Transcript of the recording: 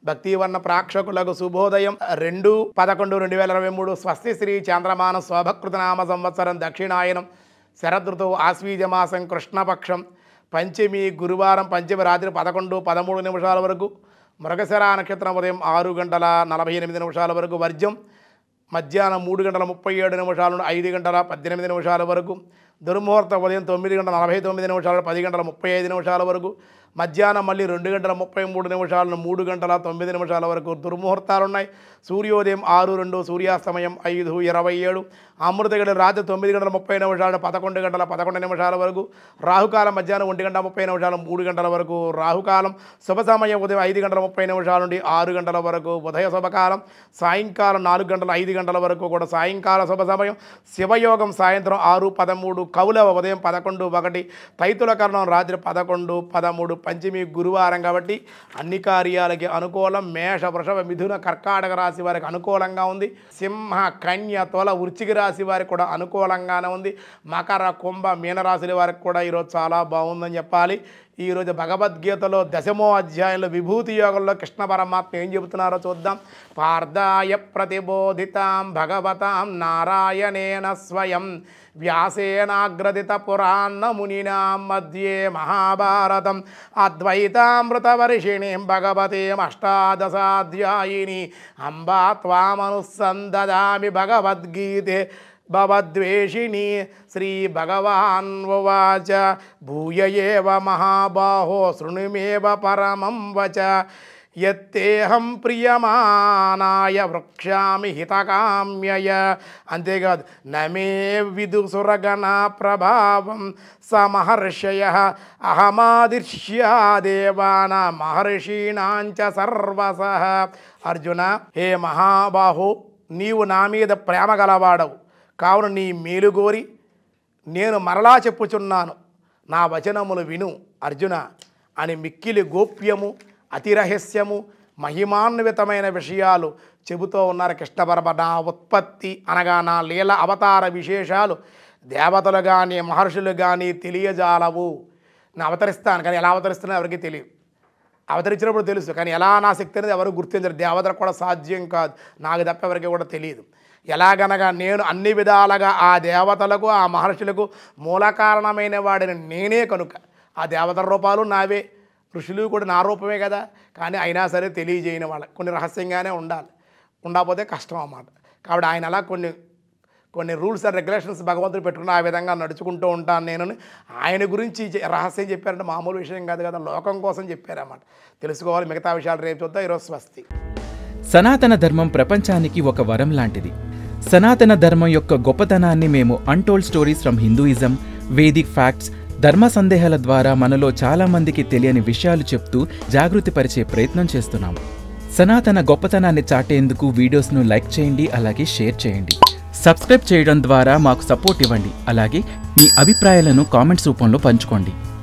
భక్తివర్ణ ప్రేక్షకులకు శుభోదయం రెండు పదకొండు రెండు వేల ఇరవై మూడు స్వస్తి శ్రీ చంద్రమాన శోభకృతనామ సంవత్సరం దక్షిణాయనం శరదృతువు ఆశ్వీజమాసం కృష్ణపక్షం పంచమి గురువారం పంచమి రాత్రి పదకొండు పదమూడు నిమిషాల వరకు మృగశిర నక్షత్రం ఉదయం ఆరు గంటల నలభై ఎనిమిది నిమిషాల వరకు వర్జం మధ్యాహ్నం మూడు గంటల ముప్పై ఏడు నిమిషాల నుండి ఐదు గంటల పద్దెనిమిది నిమిషాల వరకు దుర్ముహూర్తం ఉదయం తొమ్మిది గంటల నలభై తొమ్మిది నిమిషాల నుండి పది గంటల ముప్పై ఐదు నిమిషాల వరకు మధ్యాహ్నం మళ్ళీ రెండు గంటల ముప్పై మూడు నిమిషాల నుండి మూడు గంటల తొమ్మిది నిమిషాల వరకు దుర్ముహూర్తాలు ఉన్నాయి సూర్యోదయం ఆరు రెండు సూర్యాస్తమయం ఐదు ఇరవై ఏడు అమృత గడియలు రాత్రి తొమ్మిది గంటల ముప్పై నిమిషాల నుండి పదకొండు గంటల పదకొండు నిమిషాల వరకు రాహుకాలం మధ్యాహ్నం ఒంటి గంట ముప్పై నిమిషాలు మూడు గంటల వరకు రాహుకాలం శుభ సమయం ఉదయం ఐదు గంటల ముప్పై నిమిషాల నుండి ఆరు గంటల వరకు ఉదయ శుభకాలం సాయంకాలం నాలుగు గంటల ఐదు గంటల వరకు కూడా సాయంకాల శుభ సమయం శివయోగం సాయంత్రం ఆరు పదమూడు కౌలవ ఉదయం పదకొండు ఒకటి తైతుల కరణం రాత్రి పదకొండు పదమూడు పంచమి గురువారం కాబట్టి అన్ని కార్యాలకి అనుకూలం మేష వృషభ మిథున కర్కాటక రాశి వారికి అనుకూలంగా ఉంది సింహ కన్య తోల వృచ్చిక రాశి వారికి కూడా అనుకూలంగానే ఉంది మకర కుంభ మీనరాశుల వారికి కూడా ఈరోజు చాలా బాగుందని చెప్పాలి ఈరోజు భగవద్గీతలో దశమో అధ్యాయంలో విభూతి యోగంలో కృష్ణ పరమాత్మ ఏం చెబుతున్నారో చూద్దాం పార్థాయ ప్రతిబోధితాం భగవతాం నారాయణేన స్వయం వ్యాసేనాగ్రదిత పురాణ మునినాం మధ్యే మహాభారతం అద్వైతామృతవర్షిణీం భగవతీం అష్టాదశాధ్యాయిని అంబా త్వామనుసందదామి భగవద్గీతే భవద్వేషిణి శ్రీ భగవాన్ ఉవాచ భూయ ఏవ మహాబాహో శృణుమేవ పరమం వచ యత్తేహం ప్రియమానాయ వృక్షామి హితకామ్యయ అంతేకాదు నమే విదుసురగణ ప్రభావం స మహర్షయ అహమాదిర్ష్యా దేవాన మహర్షీణాంచ సర్వస అర్జున హే మహాబాహు నీవు నా మీద ప్రేమ గలవాడవు కావున నీ మేలుగోరి నేను మరలా చెప్పుచున్నాను నా వచనములు విను అర్జున అని మిక్కిలి గోప్యము అతి రహస్యము మహిమాన్వితమైన విషయాలు చెబుతూ ఉన్నారు కృష్ణ పరమ నా ఉత్పత్తి అనగా నా లీల అవతార విశేషాలు దేవతలు కానీ మహర్షులు కానీ తెలియజాలవు నేను అవతరిస్తాను కానీ ఎలా అవతరిస్తున్నా ఎవరికి తెలియదు అవతరించినప్పుడు తెలుసు కానీ ఎలా నా శక్తి అనేది ఎవరు గుర్తించరు దేవతలకు కూడా సాధ్యం కాదు నాకు తప్ప ఎవరికి కూడా తెలియదు ఎలాగనగా నేను అన్ని విధాలుగా ఆ దేవతలకు ఆ మహర్షులకు మూల కారణమైన వాడిని నేనే కనుక ఆ దేవతల రూపాలు నావే ఋషులు కూడా నా రూపమే కదా కానీ అయినా సరే తెలియజేయని వాళ్ళకి కొన్ని రహస్యంగానే ఉండాలి ఉండకపోతే కష్టం అన్నమాట కాబట్టి ఆయన అలా కొన్ని కొన్ని రూల్స్ అండ్ రెగ్యులేషన్స్ భగవంతుడు పెట్టుకుని ఆ విధంగా నడుచుకుంటూ ఉంటాను నేను ఆయన గురించి చె- రహస్యం చెప్పారంటే మామూలు విషయం కాదు కదా లోకం కోసం చెప్పారన్నమాట తెలుసుకోవాలి మిగతా విషయాలు రేపు చూద్దాం ఈరోజు స్వస్తి సనాతన ధర్మం ప్రపంచానికి ఒక వరం లాంటిది సనాతన ధర్మం యొక్క గొప్పతనాన్ని మేము untold stories from Hinduism Vedic facts ధర్మ సందేహాల ద్వారా మనలో చాలా మందికి తెలియని విషయాలు చెప్తూ జాగృతిపరిచే ప్రయత్నం చేస్తున్నాము సనాతన గొప్పతనాన్ని చాటేందుకు వీడియోస్ను లైక్ చేయండి అలాగే షేర్ చేయండి సబ్స్క్రైబ్ చేయడం ద్వారా మాకు సపోర్ట్ ఇవ్వండి అలాగే మీ అభిప్రాయాలను కామెంట్స్ రూపంలో పంచుకోండి